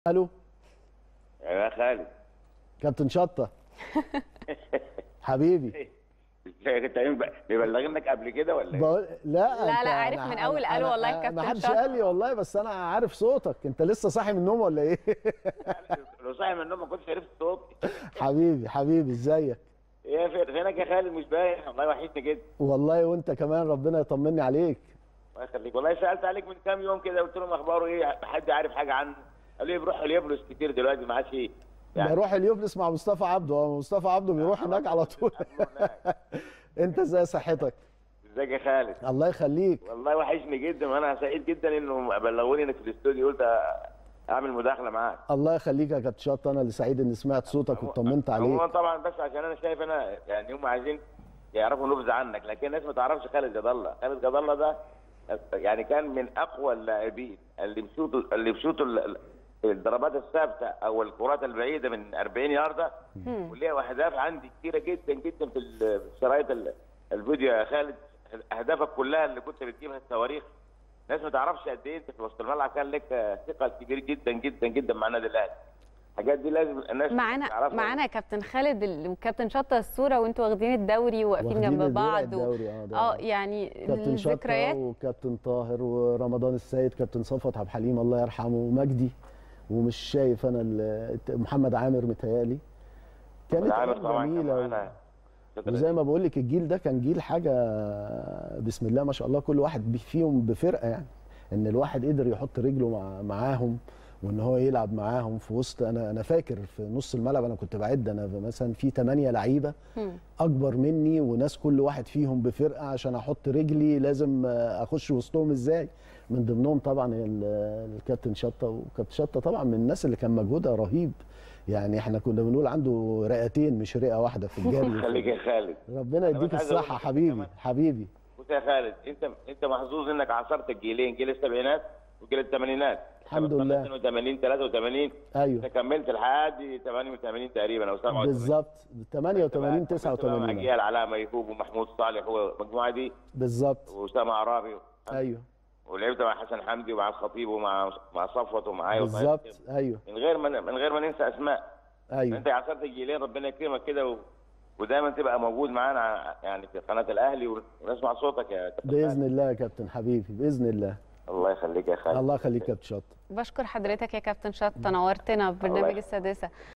الو يا خالد كابتن شطه حبيبي انت مبلغينك قبل كده ولا ايه؟ بقول لا لا، أنت- لا، عارف أنا- من أنا- أول قالوا أنا- والله أنا- كابتن ما حدش شطة. قال لي والله بس انا عارف صوتك انت لسه صاحي من النوم ولا ايه لو صاحي من النوم ما كنتش عرفت صوتي حبيبي حبيبي ازيك ايه فين- فينك يا خالد مش باين والله وحشني جدا والله وانت كمان ربنا يطمني عليك الله يخليك والله سالت عليك من كام يوم كده قلت لهم اخباره ايه حد عارف حاجه عنه قالوا لي بيروح اليابلس كتير دلوقتي ما عادش يعني بروح اليوبلس مع مصطفى عبده هو مصطفى عبده بيروح هناك على طول انت ازاي صحتك ازيك يا خالد الله يخليك والله وحشني جدا وانا سعيد جدا انه بلغوني انك في الاستوديو قلت اعمل مداخله معاك الله يخليك يا كابتن شطه انا اللي سعيد اني سمعت صوتك واطمنت عموما عليك طبعا بس عشان انا شايف انا يعني هم عايزين يعرفوا نبذه عنك لكن الناس ما تعرفش خالد جد الله خالد جد الله ده يعني كان من اقوى اللاعبين اللي بيشوطوا اللي بيشوطوا ال- ال- الضربات الثابته او الكرات البعيده من 40 يارده وليها اهداف عندي كتيره جدا جدا في ال- في شرايط ال- الفيديو يا خالد اهدافك كلها اللي كنت بتجيبها التواريخ الناس ما تعرفش قد ايه انت في وسط الملعب كان لك ثقل كبير جدا جدا جدا مع النادي الاهلي الحاجات دي لازم الناس معانا تعرفها. معانا يا كابتن خالد ال- وكابتن شطه الصوره وانتوا واخدين الدوري وواقفين واخدين جنب الدوري- بعض و... الدوري، آه، ده- اه يعني كابتن شطه الذكريات وكابتن طاهر ورمضان السيد كابتن صفوت عبد الحليم الله يرحمه ومجدي ومش شايف انا ال- محمد عامر متهيألي كانت عامر أيام طبعا كان جميله معانا. وزي ما بقول لك الجيل ده كان جيل حاجه بسم الله ما شاء الله كل واحد بي- فيهم بفرقه يعني ان الواحد قدر يحط رجله مع معاهم وان هو يلعب معاهم في وسط انا انا فاكر في نص الملعب انا كنت بعد انا مثلا في 8 لعيبه مم. اكبر مني وناس كل واحد فيهم بفرقه عشان احط رجلي لازم آه، اخش وسطهم ازاي من ضمنهم طبعا ال- الكابتن شطه وكابتن شطه طبعا من الناس اللي كان مجهودها رهيب يعني احنا كنا بنقول عنده رئتين مش رئه واحده في الجري خليك يا خالد ربنا أنا يديك بس عايز أقول الصحه لك حبيبي كمان. حبيبي بص يا خالد انت انت محظوظ انك عاصرت الجيلين جيل السبعينات وجيل الثمانينات الحمد لله. 82 83 ايوه انت كملت لحد 88 تقريبا او 87 بالظبط 88 89 اجيال علاء ميهوب ومحمود صالح والمجموعه دي بالظبط واسامه عرابي ايوه ولعبت مع حسن حمدي ومع الخطيب ومع مع صفوت ومعايا بالظبط ايوه من غير ما من غير ما ننسى اسماء ايوه انت عاصرت الجيلين ربنا يكرمك كده و... ودايما تبقى موجود معانا يعني في قناه الاهلي ونسمع صوتك يا كابتن باذن الله يا كابتن حبيبي باذن الله الله يخليك يا خالد الله يخليك يا كابتن شط بشكر حضرتك يا كابتن شطه نورتنا في برنامج الله- السادسه